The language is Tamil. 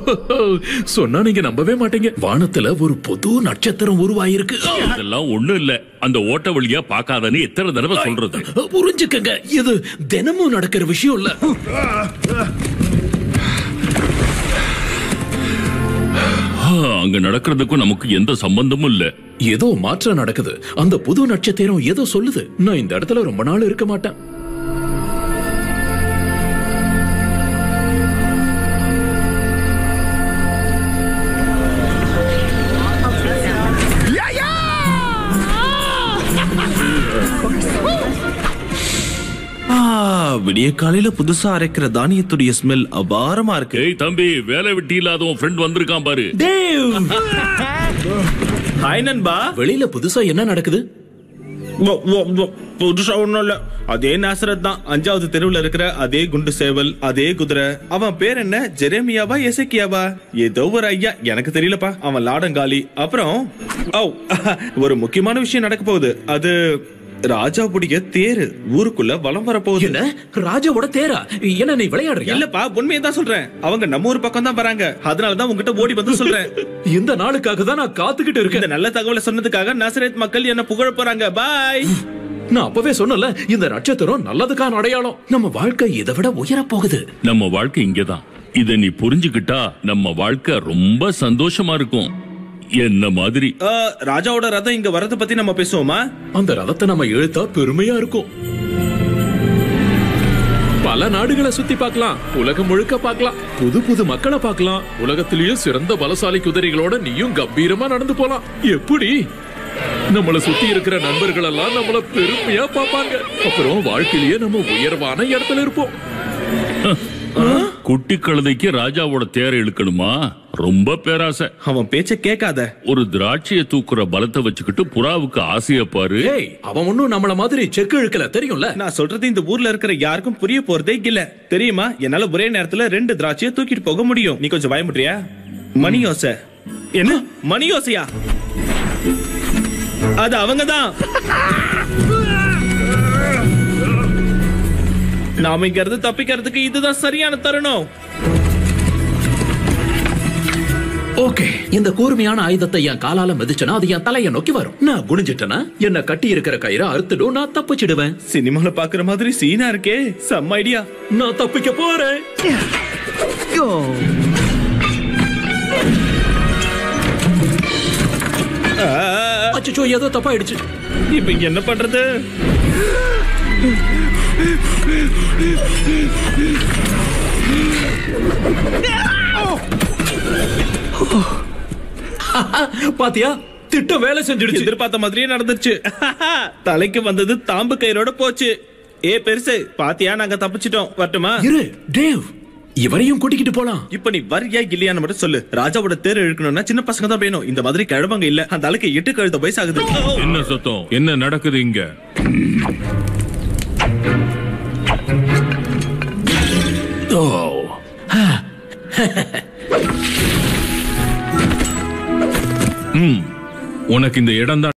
சொன்னா நீங்க நம்பவே மாட்டீங்க வானத்துல ஒரு புது நட்சத்திரம் உருவாயிருக்கு இதெல்லாம் ஒண்ணும் இல்ல அந்த ஓட்ட வழியா பார்க்காதன்னு எத்தனை தடவை சொல்றது புரிஞ்சுக்கங்க இது தினமும் நடக்கிற விஷயம் இல்ல ஆ, அங்க நடக்கிறதுக்கும் நமக்கு எந்த சம்பந்தமும் இல்ல ஏதோ மாற்றம் நடக்குது அந்த புது நட்சத்திரம் ஏதோ சொல்லுது நான் இந்த இடத்துல ரொம்ப நாள் இருக்க மாட்டேன் ஆ, விடிய காலையில புதுசா அரைக்கிற தானியத்துடைய ஸ்மெல் அபாரமா இருக்கு ஏய் தம்பி வேலை வெட்டி இல்லாத உன் ஃப்ரெண்ட் வந்திருக்கான் பாரு ஹாய் நண்பா வெளியில புதுசா என்ன நடக்குது ஓ, ஓ, ஓ, புதுசா ஒண்ணும் இல்ல அதே நாசரத் தான் அஞ்சாவது தெருவுல இருக்கிற அதே குண்டு சேவல் அதே குதிரை அவன் பேர் என்ன ஜெரேமியாவா எசக்கியாவா ஏதோ ஒரு ஐயா எனக்கு தெரியலப்பா அவன் லாடங்காலி அப்புறம் ஓ ஒரு முக்கியமான விஷயம் நடக்க போகுது அது ராஜாவுடைய தேரு ஊருக்குள்ள வலம் வரப்போகுது என்ன ராஜாவோட தேரா என்ன நீ விளையாடுறியா இல்லப்பா உண்மையை தான் சொல்றேன் அவங்க நம்ம ஊர் பக்கம் தான் வராங்க அதனாலதான் உங்ககிட்ட ஓடி வந்து சொல்றேன் இந்த நாளுக்காக தான் நான் காத்துக்கிட்டு இருக்கேன் இந்த நல்ல தகவலை சொன்னதுக்காக நசரேத் மக்கள் என்ன புகழ போறாங்க பாய் நான் அப்பவே சொன்னல இந்த நட்சத்திரம் நல்லதுக்கான அடையாளம் நம்ம வாழ்க்கை இதை விட உயரப் போகுது நம்ம வாழ்க்கை இங்கதான் இத நீ புரிஞ்சுக்கிட்டா நம்ம வாழ்க்கை ரொம்ப சந்தோஷமா இருக்கும் என்ன மாதிரி ராஜாவோட ரதம் இங்க வரத பத்தி நம்ம பேசுவோமா அந்த ரதத்தை நம்ம இழுத்தா பெருமையா இருக்கும் பல நாடுகளை சுத்தி பார்க்கலாம் உலகம் முழுக்க பார்க்கலாம் புது புது மக்களை பார்க்கலாம் உலகத்திலேயே சிறந்த பலசாலி குதிரைகளோட நீயும் கம்பீரமா நடந்து போலாம் எப்படி நம்மள சுத்தி இருக்கிற நண்பர்கள் எல்லாம் நம்மள பெருமையா பார்ப்பாங்க அப்புறம் வாழ்க்கையிலேயே நம்ம உயர்வான இடத்துல இருப்போம் குட்டி கழுதைக்கு ராஜாவோட தேரை இழுக்கணுமா ரொம்ப பேராசை அவன் பேச்ச கேட்காத ஒரு திராட்சையை தூக்குற பலத்தை வச்சுக்கிட்டு புறாவுக்கு ஆசைய பாரு ஏய் அவன் ஒண்ணும் நம்மள மாதிரி செக்கு இழுக்கல தெரியும்ல நான் சொல்றது இந்த ஊர்ல இருக்கிற யாருக்கும் புரிய போறதே இல்ல தெரியுமா என்னால ஒரே நேரத்துல ரெண்டு திராட்சையை தூக்கிட்டு போக முடியும் நீ கொஞ்சம் பயமுட்றியா மணி யோசை என்ன மணி யோசையா அது அவங்கதான் நாம இங்க இருந்து தப்பிக்கிறதுக்கு இதுதான் சரியான தருணம் ஓகே இந்த கூர்மையான ஆயுதத்தை என் காலால மிதிச்சனா அது என் தலைய நோக்கி வரும் நான் குனிஞ்சிட்டனா என்ன கட்டி இருக்கிற கயிறை அறுத்துடும் நான் தப்பிச்சிடுவேன் சினிமால பாக்குற மாதிரி சீனா இருக்கே செம்ம ஐடியா நான் தப்பிக்க போறேன் அச்சோ ஏதோ தப்பாயிடுச்சு இப்ப இங்க என்ன பண்றது பாத்தியா திட்டம் வேலை செஞ்சிடுச்சு எதிர்பார்த்த மாதிரியே நடந்துச்சு தலைக்கு வந்தது தாம்பு கயிறோட போச்சு ஏ பெருசு பாத்தியா நாங்க தப்பிச்சிட்டோம் வரட்டுமா இரு டேவ் இவரையும் கூட்டிக்கிட்டு போலாம் இப்ப நீ வரியா இல்லையான்னு மட்டும் சொல்லு ராஜாவோட தேர் இழுக்கணும்னா சின்ன பசங்க தான் வேணும் இந்த மாதிரி கிழவங்க இல்ல அந்த ஆளுக்கு எட்டு கழுத வயசாகுது என்ன சத்தம் என்ன நடக்குது இங்க ஓ ம் உனக்கு இந்த இடம்